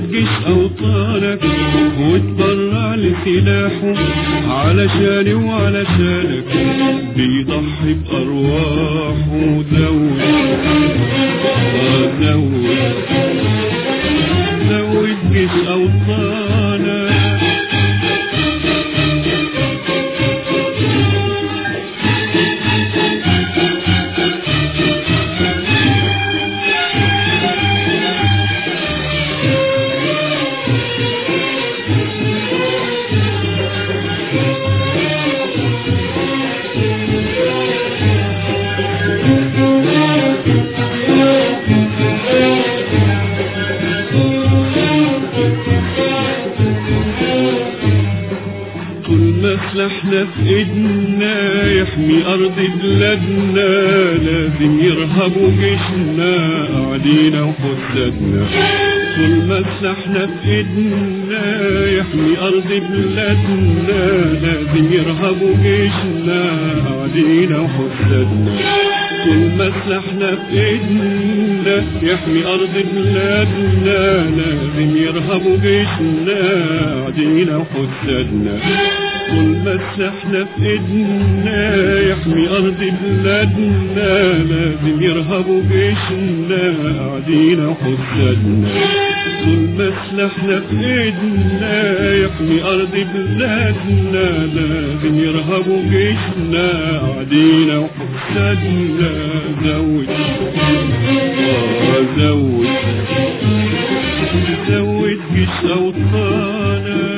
زود جيش أوطانك وتبرع لسلاحه علشاني وعلشانك بيضحي بأرواحه زود آه زود زود جيش أوطانك طول ما سلاحنا في ايدنا يحمي ارض بلادنا لازم يرهبوا جيشنا قاعدين وحسادنا طول ما سلاحنا في ايدنا يحمي ارض بلادنا لازم يرهبوا جيشنا قاعدين وحسادنا طول ما سلاحنا في ايدنا يحمي ارض بلادنا لازم يرهبوا جيشنا قاعدين وحسادنا طول ما سلاحنا في ايدنا يحمي ارض بلادنا لازم يرهبوا جيشنا قاعدين وحسادنا طول ما سلاحنا في ايدنا يحمي ارض بلادنا لازم يرهبوا جيشنا قاعدين وحسادنا زود آه زود زود جيش اوطانك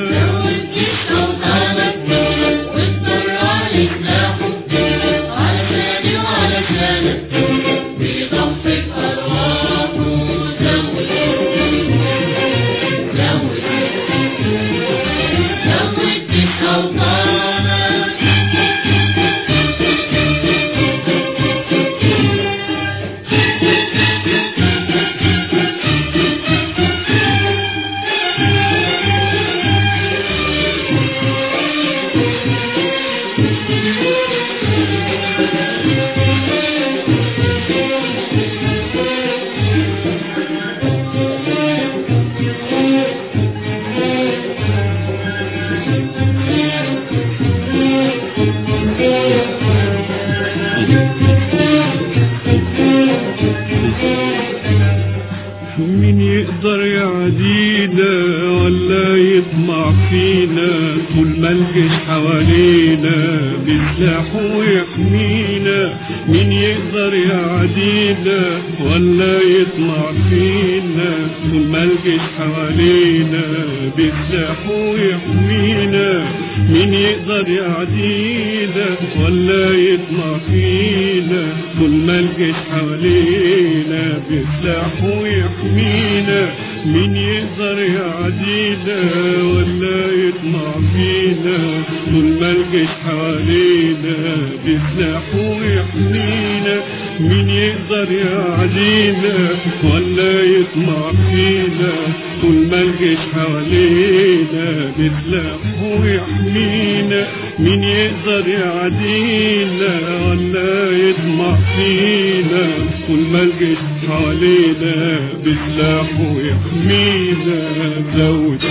مين يقدر يعدينا ولا يطمع فينا طول ما الجيش حوالينا بسلاحه ويحمينا مين يقدر يعدينا ولا يطمع فينا طول ما الجيش حوالينا بسلاحه ويحمينا مين يقدر يعدينا ولا يطمع فينا طول ما الجيش حوالينا بسلاحه ويحمينا مين يقدر يعدينا ولا يطمع فينا طول ما الجيش حوالينا بسلاحه ويحمينا مين يقدر يعدينا ولا يطمع فينا طول ما الجيش حوالينا بسلاحه ويحمينا مين يقدر يعدينا ولا يطمع فينا طول ما الجيش حوالينا بسلاحه ويحمينا زود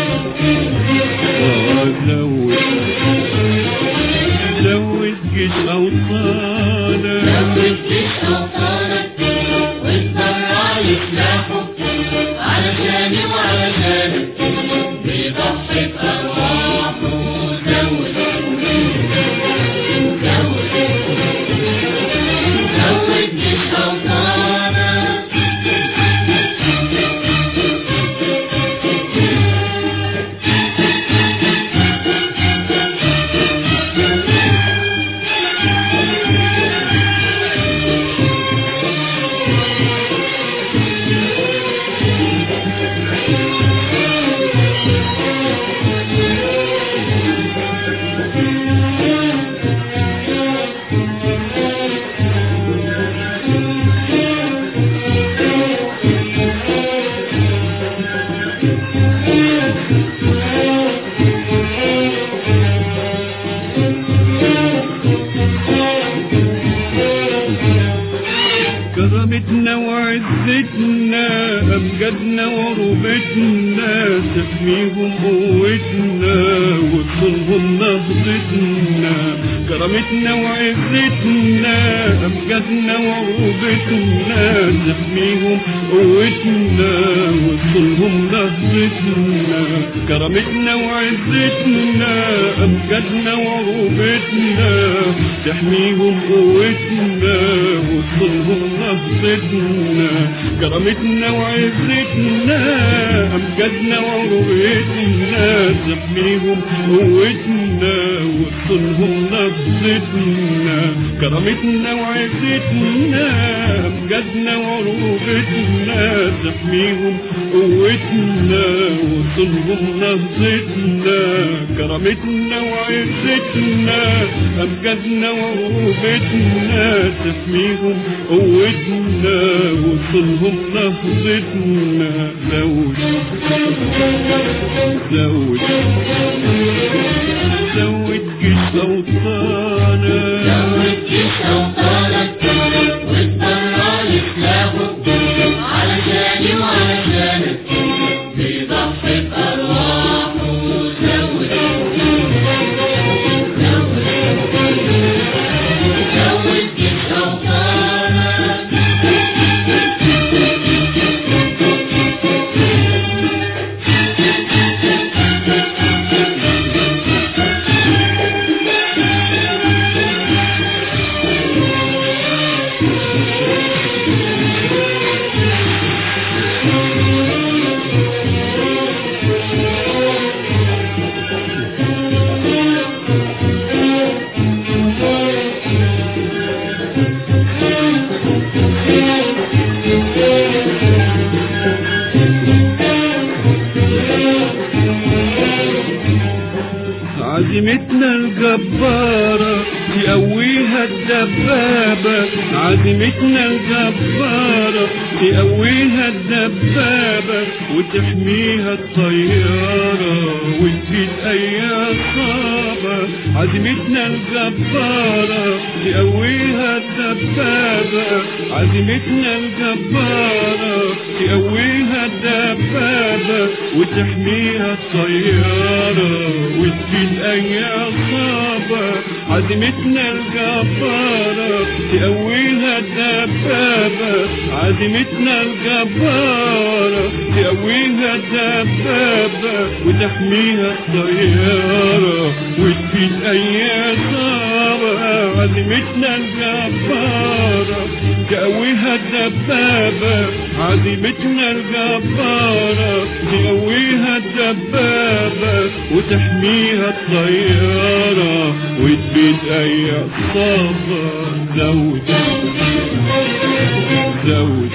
آه زود زود جيش أوطانك علشاني وعلشانك بيضحي بأرواحه زود زود زود جيش أوطانك تحميهم قوتنا وتصونهم نهضتنا كرامتنا وعزتنا أمجادنا وعروبتنا تحميهم قوتنا وتصونهم نهضتنا كرامتنا وعزتنا أمجادنا وعروبتنا تحميهم قوتنا وتصونهم نهضتنا كرامتنا وعزتنا أمجادنا وعروبتنا تحميهم قوتنا وتصونهم نهضتنا كرامتنا وعزتنا أمجادنا وعروبتنا تحميهم قوتنا وصلهم نهضتنا كرامتنا وعزتنا أمجادنا وعروبتنا تحميهم قوتنا وصلهم نهضتنا زود زود زود جيش أوطانا زود جيش أوطانك واتبرع لسلاحه علشاني وعلشانك بيضحي بأرواحه زود زود زود جيش أوطانك عزيمتنا الجبارة تقويها الدبابة عزيمتنا الجبارة تقويها الدبابة وتحميها الطيارة وتفيد أي عصابة عزيمتنا الجبارة تقويها الدبابة عزيمتنا الجبارة تقويها الدبابة وتحميها الطيارة وتفيد أي عصابة عزيمتنا الجبارة تقويها الدبابة عزيمتنا الجبارة تقويها الدبابة وتحميها الطيارة وتفيد أي عصابة عزيمتنا الجبارة تقويها الدبابة عزيمتنا الجبارة تقويها الدبابة وتحميها الطيارة وتبيد أي عصابة زود زود